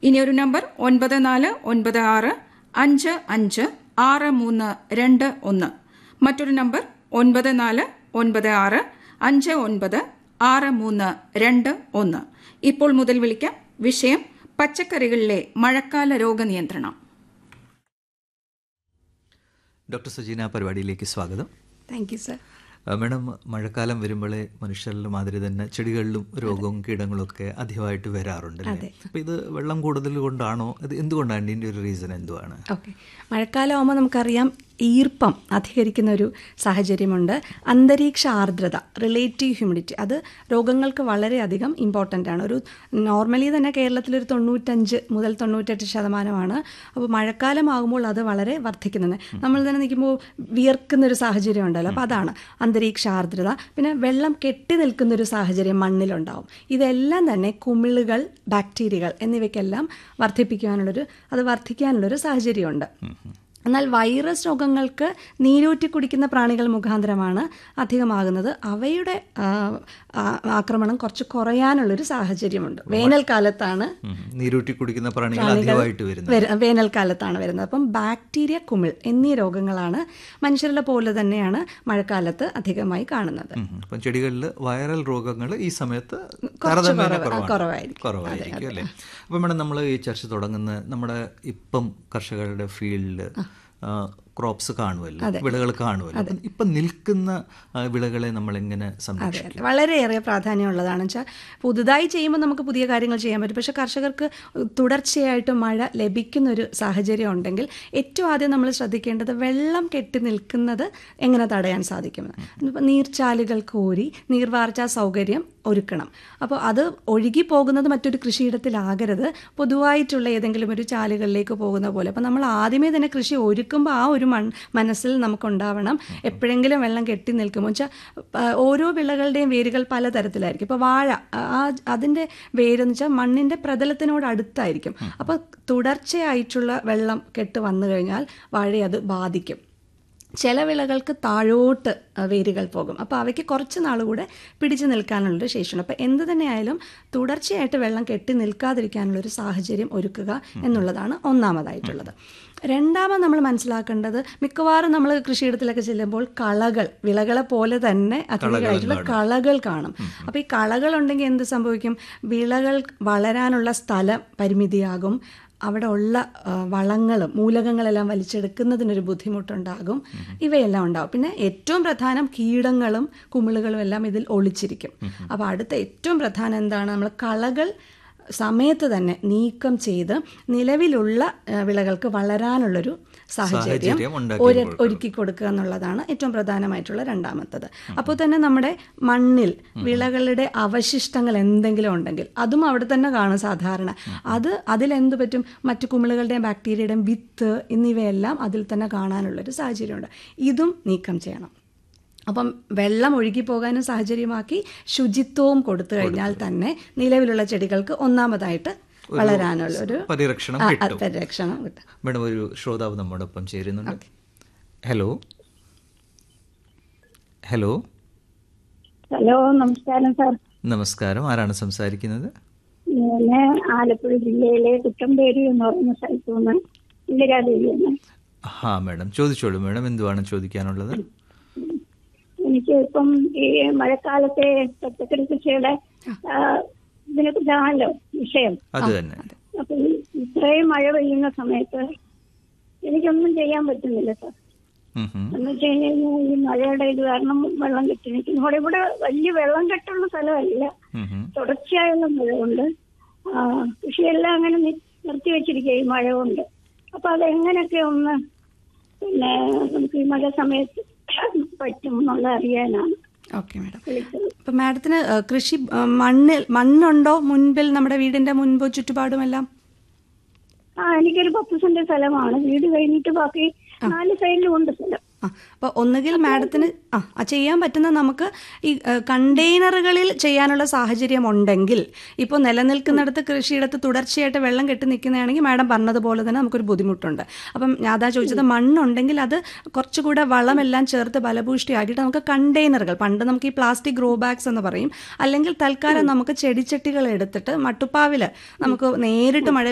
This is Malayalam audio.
ഇനി ഒരു നമ്പർ ഒൻപത് നാല് ഒൻപത് ആറ് അഞ്ച് അഞ്ച് ആറ് മൂന്ന് രണ്ട് ഒന്ന് മറ്റൊരു നമ്പർ ഒൻപത് നാല് ഒൻപത് ആറ് അഞ്ച് ഒൻപത് ആറ് മൂന്ന് രണ്ട് ഒന്ന് ഇപ്പോൾ മുതൽ വിളിക്കാം വിഷയം പച്ചക്കറികളിലെ മഴക്കാല രോഗനിയന്ത്രണം ഡോക്ടർ സജീന പരിപാടിയിലേക്ക് സ്വാഗതം താങ്ക് യു സർ ആ, മാഡം മഴക്കാലം വരുമ്പോഴേ മനുഷ്യരിലെ മാതിരി തന്നെ ചെടികളിലും രോഗവും കീടങ്ങളും ഒക്കെ അധികമായിട്ട് വരാറുണ്ട് അല്ലേ അപ്പൊ ഇത് വെള്ളം കൂടുതൽ കൊണ്ടാണോ ഇത് എന്തുകൊണ്ടാണ് ഇതിന്റെ ഒരു റീസൺ എന്തുവാണ് ഓക്കെ മഴക്കാലമാകുമ്പോൾ നമുക്കറിയാം ഈർപ്പം അധികരിക്കുന്ന ഒരു സാഹചര്യമുണ്ട് അന്തരീക്ഷ ആർദ്രത റിലേറ്റീവ് ഹ്യൂമിഡിറ്റി അത് രോഗങ്ങൾക്ക് വളരെയധികം ഇമ്പോർട്ടൻ്റ് ആണ് ഒരു നോർമലി തന്നെ കേരളത്തിലൊരു തൊണ്ണൂറ്റഞ്ച് മുതൽ തൊണ്ണൂറ്റെട്ട് ശതമാനമാണ് അപ്പോൾ മഴക്കാലമാകുമ്പോൾ അത് വളരെ വർദ്ധിക്കുന്നുണ്ട് നമ്മൾ തന്നെ നിൽക്കുമ്പോൾ വിയർക്കുന്ന ഒരു സാഹചര്യം ഉണ്ടല്ലോ അപ്പോൾ അതാണ് അന്തരീക്ഷ ആർദ്രത പിന്നെ വെള്ളം കെട്ടി നിൽക്കുന്ന ഒരു സാഹചര്യം മണ്ണിലുണ്ടാവും ഇതെല്ലാം തന്നെ കുമിളുകൾ ബാക്ടീരിയകൾ എന്നിവയ്ക്കെല്ലാം വർദ്ധിപ്പിക്കാനുള്ളൊരു അത് വർദ്ധിക്കാനുള്ളൊരു സാഹചര്യമുണ്ട് എന്നാൽ വൈറസ് രോഗങ്ങൾക്ക് നീരൂറ്റി കുടിക്കുന്ന പ്രാണികൾ മുഖാന്തരമാണ് അധികമാകുന്നത് അവയുടെ ആ, ആ, ആക്രമണം കുറച്ച് കുറയാനുള്ളൊരു സാഹചര്യമുണ്ട് വേനൽക്കാലത്താണ് ഉം. നീരൂറ്റി കുടിക്കുന്ന പ്രാണികൾ അധികമായിട്ട് വരുന്നത് വര- വേനൽക്കാലത്താണ് വരുന്നത് അപ്പം ബാക്ടീരിയ കുമിൾ എന്നീ രോഗങ്ങളാണ് മനുഷ്യരുടെ പോലെ തന്നെയാണ് മഴക്കാലത്ത് അധികമായി കാണുന്നത് ഉം. അപ്പം ചെടികളിൽ വൈറൽ രോഗങ്ങൾ ഈ സമയത്ത് താരതമ്യേന കുറവ്- കുറവാണ്. കുറവായിരിക്കും. കുറവായിരിക്കും അല്ലേ അപ്പം മേഡം നമ്മൾ ഈ ചർച്ച തുടങ്ങുന്ന നമ്മുടെ ഇപ്പം കർഷകരുടെ ഫീൽഡ് ക്രോപ്സ് കാണുമല്ലോ വിളകൾ കാണുമല്ലോ അപ്പം ഇപ്പം നിൽക്കുന്ന ആ, വിളകളെ നമ്മൾ എങ്ങനെ സംരക്ഷിക്കും അതെ വളരെയേറെ പ്രാധാന്യമുള്ളതാണ് വെച്ചാൽ പുതുതായി ചെയ്യുമ്പോൾ നമുക്ക് പുതിയ കാര്യങ്ങൾ ചെയ്യാൻ പറ്റും പക്ഷേ കർഷകർക്ക് തുടർച്ചയായിട്ട് മഴ ലഭിക്കുന്ന ഒരു സാഹചര്യം ഉണ്ടെങ്കിൽ ഏറ്റവും ആദ്യം നമ്മൾ ശ്രദ്ധിക്കേണ്ടത് വെള്ളം കെട്ടി നിൽക്കുന്നത് എങ്ങനെ തടയാൻ സാധിക്കും ഇപ്പം നീർച്ചാലുകൾ കോരി നീർവാർച്ചാ സൗകര്യം ഒരുക്കണം അപ്പോൾ അത് ഒഴുകി പോകുന്നത് മറ്റൊരു കൃഷിയിടത്തിലാകരുത് പൊതുവായിട്ടുള്ള ഏതെങ്കിലും ഒരു ചാലുകളിലേക്ക് പോകുന്ന പോലെ അപ്പോൾ നമ്മൾ ആദ്യമേ തന്നെ കൃഷി ഒരുക്കുമ്പോൾ ആ ഒരു മൺ മനസ്സിൽ നമുക്കുണ്ടാവണം എപ്പോഴെങ്കിലും വെള്ളം കെട്ടി നിൽക്കുമ്പോൾ വെച്ചാൽ ഓരോ വിളകളുടെയും വേരുകൾ പലതരത്തിലായിരിക്കും ഇപ്പോൾ വാഴ ആ അതിൻ്റെ വേരെന്ന് വെച്ചാൽ മണ്ണിൻ്റെ പ്രതലത്തിനോട് അടുത്തായിരിക്കും അപ്പോൾ തുടർച്ചയായിട്ടുള്ള വെള്ളം കെട്ട് വന്നു കഴിഞ്ഞാൽ വാഴയെ അത് ബാധിക്കും ചില വിളകൾക്ക് താഴോട്ട് അഹ് വേരുകൾ പോകും അപ്പോൾ അവയ്ക്ക് കുറച്ച് നാൾ കൂടെ പിടിച്ചു നിൽക്കാനുള്ളൊരു ശേഷിയുണ്ട് അപ്പോൾ എന്ത് തന്നെയായാലും തുടർച്ചയായിട്ട് വെള്ളം കെട്ടി നിൽക്കാതിരിക്കാനുള്ളൊരു സാഹചര്യം ഒരുക്കുക എന്നുള്ളതാണ് ഒന്നാമതായിട്ടുള്ളത് രണ്ടാമത് നമ്മൾ മനസ്സിലാക്കേണ്ടത് മിക്കവാറും നമ്മൾ കൃഷിയിടത്തിലൊക്കെ ചെല്ലുമ്പോൾ കളകൾ വിളകളെ പോലെ തന്നെ അധികമായിട്ടുള്ള കളകൾ കാണും അപ്പോൾ ഈ കളകൾ ഉണ്ടെങ്കിൽ എന്ത് സംഭവിക്കും വിളകൾ വളരാനുള്ള സ്ഥലം പരിമിതിയാകും അവിടെ ഉള്ള ആ, വളങ്ങളും മൂലകങ്ങളെല്ലാം വലിച്ചെടുക്കുന്നതിനൊരു ബുദ്ധിമുട്ടുണ്ടാകും ഇവയെല്ലാം ഉണ്ടാകും പിന്നെ ഏറ്റവും പ്രധാനം കീടങ്ങളും കുമിളുകളും എല്ലാം ഇതിൽ ഒളിച്ചിരിക്കും അപ്പോൾ അടുത്ത ഏറ്റവും പ്രധാനം എന്താണ് നമ്മൾ കളകൾ സമയത്ത് തന്നെ നീക്കം ചെയ്ത് നിലവിലുള്ള ആ, വിളകൾക്ക് വളരാനുള്ളൊരു സാഹചര്യം സാഹചര്യം ഉണ്ടാക്കി ഒരു ഒരുക്കി കൊടുക്കുക എന്നുള്ളതാണ് ഏറ്റവും പ്രധാനമായിട്ടുള്ള രണ്ടാമത്തത് അപ്പോൾ തന്നെ നമ്മുടെ മണ്ണിൽ വിളകളുടെ അവശിഷ്ടങ്ങൾ എന്തെങ്കിലും ഉണ്ടെങ്കിൽ അതും അവിടെ തന്നെ കാണും സാധാരണ അത് അതിലെന്ത് പറ്റും മറ്റു കുമിളുകളുടെയും ബാക്ടീരിയയുടെയും വിത്ത് എന്നിവയെല്ലാം അതിൽ തന്നെ കാണാനുള്ളൊരു സാഹചര്യമുണ്ട് ഇതും നീക്കം ചെയ്യണം അപ്പം വെള്ളം ഒഴുകി പോകാനും സാഹചര്യമാക്കി ശുചിത്വവും കൊടുത്തു കഴിഞ്ഞാൽ തന്നെ നിലവിലുള്ള ചെടികൾക്ക് ഒന്നാമതായിട്ട് വളരാനുള്ള ഒരു പരിരക്ഷണം ആ, ആ, കിട്ടും പരിരക്ഷണം കിട്ടും മേഡം ഒരു ശ്രോതാവ് നമ്മോടൊപ്പം ചേരുന്നുണ്ട് ഹലോ ഹലോ ഹലോ നമസ്കാരം സാർ നമസ്കാരം ആരാണ് സംസാരിക്കുന്നത് ഞാൻ ആലപ്പുഴ ജില്ലയിലെ കുട്ടമ്പേരി എന്ന് പറയുന്ന സ്ഥലത്തു നിന്ന് ഇന്ദിരാദേവിയാണ് ഹാ മേഡം ചോദിച്ചോളൂ മേഡം എന്തുവാണ് ചോദിക്കാനുള്ളത് എനിക്ക് ഇപ്പം ഈ മഴക്കാലത്തെ പച്ചക്കറി കൃഷിയുടെ ആ, ഇതിനെക്കുറിച്ചാണല്ലോ വിഷയം അത് തന്നെ അപ്പൊ ഈ ഇത്രയും മഴ പെയ്യുന്ന സമയത്ത് എനിക്കൊന്നും ചെയ്യാൻ പറ്റുന്നില്ല സാർ ഉം ഹും. എന്ന് വെച്ച് കഴിഞ്ഞാൽ ഈ മഴയുടെ ഇത് കാരണം വെള്ളം കെട്ടി നിൽക്കും ഇവിടെ ഇവിടെ വലിയ വെള്ളം കെട്ടുള്ള സ്ഥലമല്ല ഉം ഹും. തുടർച്ചയായുള്ള മഴ കൊണ്ട് ആ, കൃഷിയെല്ലാം അങ്ങനെ നി- നിർത്തി വെച്ചിരിക്കുക ഈ മഴ കൊണ്ട് അപ്പൊ അതെങ്ങനെയൊക്കെ ഒന്ന് പിന്നെ നമുക്ക് ഈ മഴ സമയത്ത് പറ്റും എന്നുള്ള അറിയാനാണ് ഓക്കെ മാഡം വിളിച്ചത് അപ്പം മാഡത്തിന് ഏ, കൃഷി ഏ, മണ്ണിൽ മണ്ണുണ്ടോ മുൻപിൽ നമ്മുടെ വീടിന്റെ മുൻപോ ചുറ്റുപാടുമെല്ലാം ആ എനിക്കൊരു പത്ത് സെന്റ് സ്ഥലമാണ് വീട് കഴിഞ്ഞിട്ട് ബാക്കി നാല് സൈഡിലും ഉണ്ട് സ്ഥലം ആ അപ്പോൾ ഒന്നുകിൽ മാഡത്തിന് ആ ആ ചെയ്യാൻ പറ്റുന്ന നമുക്ക് ഈ ഏ, കണ്ടെയ്നറുകളിൽ ചെയ്യാനുള്ള സാഹചര്യം ഉണ്ടെങ്കിൽ ഇപ്പോൾ നിലനിൽക്കുന്നിടത്ത് കൃഷിയിടത്ത് തുടർച്ചയായിട്ട് വെള്ളം കെട്ടി നിൽക്കുന്നതാണെങ്കിൽ മാഡം പറഞ്ഞതുപോലെ തന്നെ നമുക്കൊരു ബുദ്ധിമുട്ടുണ്ട് അപ്പം ഞാൻ അതാ ചോദിച്ചത് മണ്ണുണ്ടെങ്കിൽ അത് കുറച്ചുകൂടെ വളമെല്ലാം ചേർത്ത് ബലഭൂഷ്ടിയാക്കിയിട്ട് നമുക്ക് കണ്ടെയ്നറുകൾ പണ്ട് നമുക്ക് ഈ പ്ലാസ്റ്റിക് ഗ്രോ ബാഗ്സ് എന്ന് പറയും അല്ലെങ്കിൽ തൽക്കാലം നമുക്ക് ചെടിച്ചട്ടികൾ എടുത്തിട്ട് മട്ടുപ്പാവിൽ നമുക്ക് നേരിട്ട് മഴ